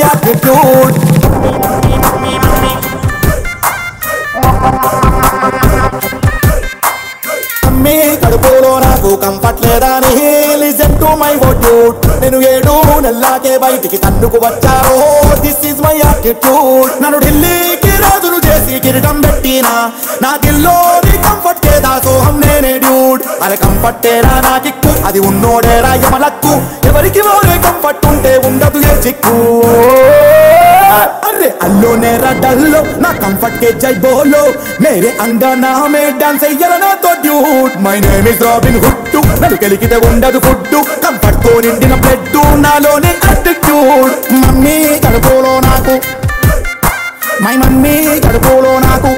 Attitude అమ్మి కడుపులో నాకు కంఫర్ట్ లేదా అని లిజన్ టు మై వర్డ్యూట్ నేను ఏడు నెల్లాకే బయటికి తన్నుకు వచ్చారో దిస్ ఇస్ మై యాటిట్యూడ్ నన్ను ఢిల్లీకి రాజును చేసి కిరీటం పెట్టినా నా దిల్లోని కంఫర్ట్ కే దాసోహం నేనే డ్యూడ్ అరే కంఫర్టేరా నా కిక్కు అది ఉన్నోడేరా యమలక్కు ఎవరికి ఓరే కంఫర్ట్ ఉంటే ఉండదు ఏ చిక్కు अरे अल्लो ने डल्लो ना कंफर्ट के जय बोलो मेरे अंगना में డాన్స్ చెయ్యాలనా తో dude my name is Robin Hood నన్ను కలిగితే ఉండదు ఫుడ్ కంఫర్ట్ తో నిండిన బ్లడ్ నాలోనే అటిట్యూడ్ మమ్మీ కడుపులో నాకు మై మమ్మీ కడుపులో నాకు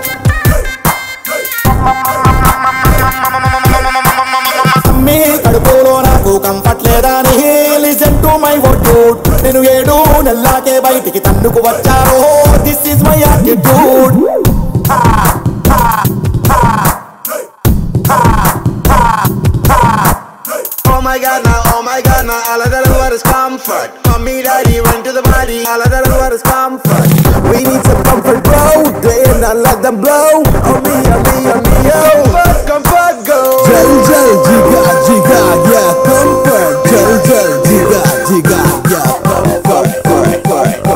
మమ్మీ కడుపులో నాకు కంఫర్ట్ లేదా అని లిజన్ టు మై వర్డ్యూట్ నేను ఏడు నెల్లాకే బయటికి తన్నుకు వచ్చారో this is my attitude Oh my god, now, oh my god, now all of that is what is comfort. Mommy, daddy, run to the body, all of that is what is comfort. We need some comfort, bro. They and not let them blow. On me, on me, on me, yo. Comfort, comfort, go. Jal jal jiga jiga yeah comfort Jal jal jiga jiga yeah comfort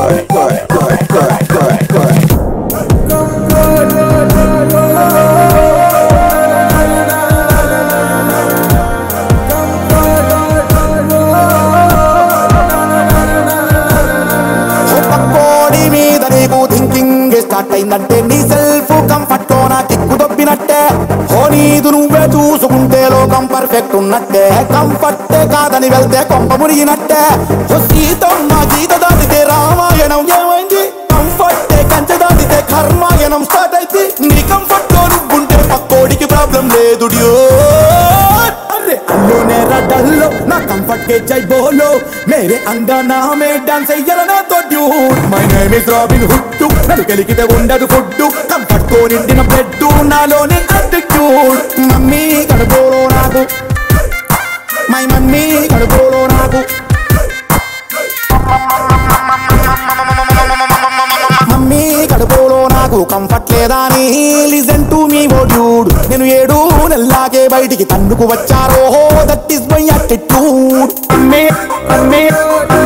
ఓ పక్కోడి మీద నీకు thinking start అయిందంటే నీ self comfort తో నా kick దొబ్బినట్టే ఓ నీదు నువ్వే చూసుకుంటే లోకం పర్ఫెక్ట్ ఉన్నట్టే కంఫర్టే కాదని వెళ్తే కొంప మురిగినట్టే ఓ సీతమ్మ గీత దాటితే రామాయణం ఏమైంది కంఫర్టే కంచె దాటితే కర్మాయణం స్టార్ట్ అయితే నీ కంఫర్ట్ లో నువ్వుంటే పక్కోడికి ప్రాబ్లం లేదు డ్యూడ్ अरे अल्लो ने डल्लो ना कंफर्ट के जय बोलो मेरे अंगना में డాన్స్ చెయ్యాలనా తో dude my name is Robin Hood నన్ను కలిగితే ఉండదు ఫుడ్ కంఫర్ట్ తో నిండిన బ్లడ్ నాలోని అటిట్యూడ్ మమ్మీ కడుపులో నాకు మై మమ్మీ కడుపులో నాకు మమ్మీ కడుపులో నాకు కంఫర్ట్ లేదా అని listen to me oh dude నేను ఏడు నెల్లాకే బయటికి తన్నుకు వచ్చారో దట్ ఈస్ మై యాటిట్యూడ్ అమ్మే అమ్మే